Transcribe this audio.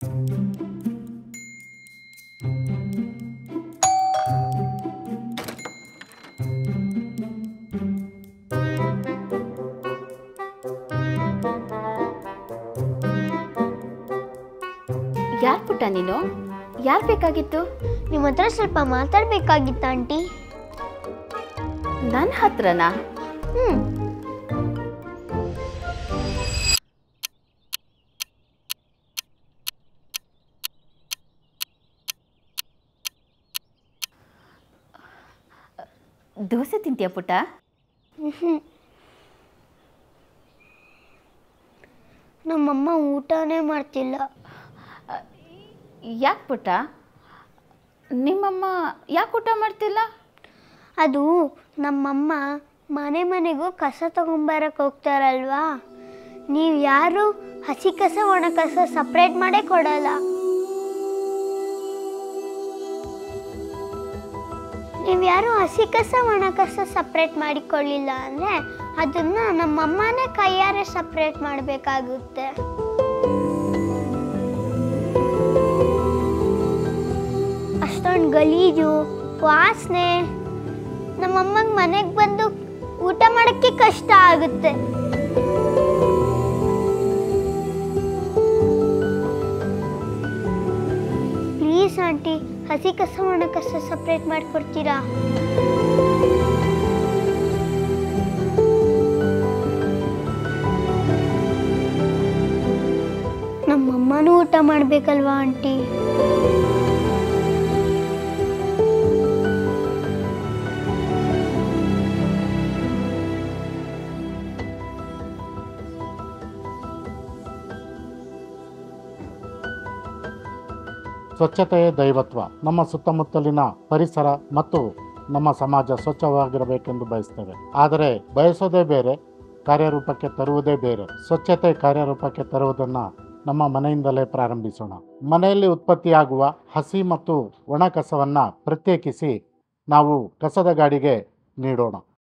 ಯಾರು ಪುಟ್ಟ ನೀನು ಯಾರು ಬೇಕಾಗಿತ್ತು ನಿಮ್ಮ ಹತ್ರ ಸ್ವಲ್ಪ ಮಾತಾಡ್ಬೇಕಾಗಿತ್ತ ಆಂಟಿ ನನ್ನ ಹತ್ರನಾ ಹ್ಮ್ ದೋಸೆ ತಿಂತೀಯ ಪುಟ್ಟ ನಮ್ಮಮ್ಮ ಊಟನೇ ಮಾಡ್ತಿಲ್ಲ ಯಾಕೆ ಪುಟ್ಟ ನಿಮ್ಮಮ್ಮ ಯಾಕೆ ಊಟ ಮಾಡ್ತಿಲ್ಲ ಅದು ನಮ್ಮಮ್ಮ ಮನೆ ಮನೆಗೂ ಕಸ ತಗೊಂಬರಕ್ಕೆ ಹೋಗ್ತಾರಲ್ವಾ ನೀವು ಯಾರು ಹಸಿ ಕಸ ಒಣ ಕಸ ಸಪ್ರೇಟ್ ಮಾಡೇ ಕೊಡಲ್ಲ ನೀವು ಯಾರು ಹಸಿ ಕಸ ಒಣ ಕಸ ಸಪ್ರೇಟ್ ಮಾಡಿಕೊಳ್ಳಿಲ್ಲ ಅಂದರೆ ಅದನ್ನ ನಮ್ಮಮ್ಮನೇ ಕೈಯಾರೆ ಸಪ್ರೇಟ್ ಮಾಡಬೇಕಾಗುತ್ತೆ ಅಷ್ಟೊಂದು ಗಲೀಜು ವಾಸನೆ ನಮ್ಮಮ್ಮಂಗೆ ಮನೆಗೆ ಬಂದು ಊಟ ಮಾಡೋಕ್ಕೆ ಕಷ್ಟ ಆಗುತ್ತೆ ಪ್ಲೀಸ್ ಆಂಟಿ ಹಸಿ ಕಸ ಒಣ ಕಸ ಸಪ್ರೇಟ್ ಮಾಡಿಕೊಡ್ತೀರಾ ನಮ್ಮಮ್ಮನೂ ಊಟ ಮಾಡಬೇಕಲ್ವಾ ಆಂಟಿ ಸ್ವಚ್ಛತೆಯೇ ದೈವತ್ವ ನಮ್ಮ ಸುತ್ತಮುತ್ತಲಿನ ಪರಿಸರ ಮತ್ತು ನಮ್ಮ ಸಮಾಜ ಸ್ವಚ್ಛವಾಗಿರಬೇಕೆಂದು ಬಯಸ್ತೇವೆ ಆದರೆ ಬಯಸೋದೇ ಬೇರೆ ಕಾರ್ಯರೂಪಕ್ಕೆ ತರುವುದೇ ಬೇರೆ ಸ್ವಚ್ಛತೆ ಕಾರ್ಯರೂಪಕ್ಕೆ ತರುವುದನ್ನು ನಮ್ಮ ಮನೆಯಿಂದಲೇ ಪ್ರಾರಂಭಿಸೋಣ ಮನೆಯಲ್ಲಿ ಉತ್ಪತ್ತಿಯಾಗುವ ಹಸಿ ಮತ್ತು ಒಣ ಕಸವನ್ನು ಪ್ರತ್ಯೇಕಿಸಿ ನಾವು ಕಸದ ಗಾಡಿಗೆ ನೀಡೋಣ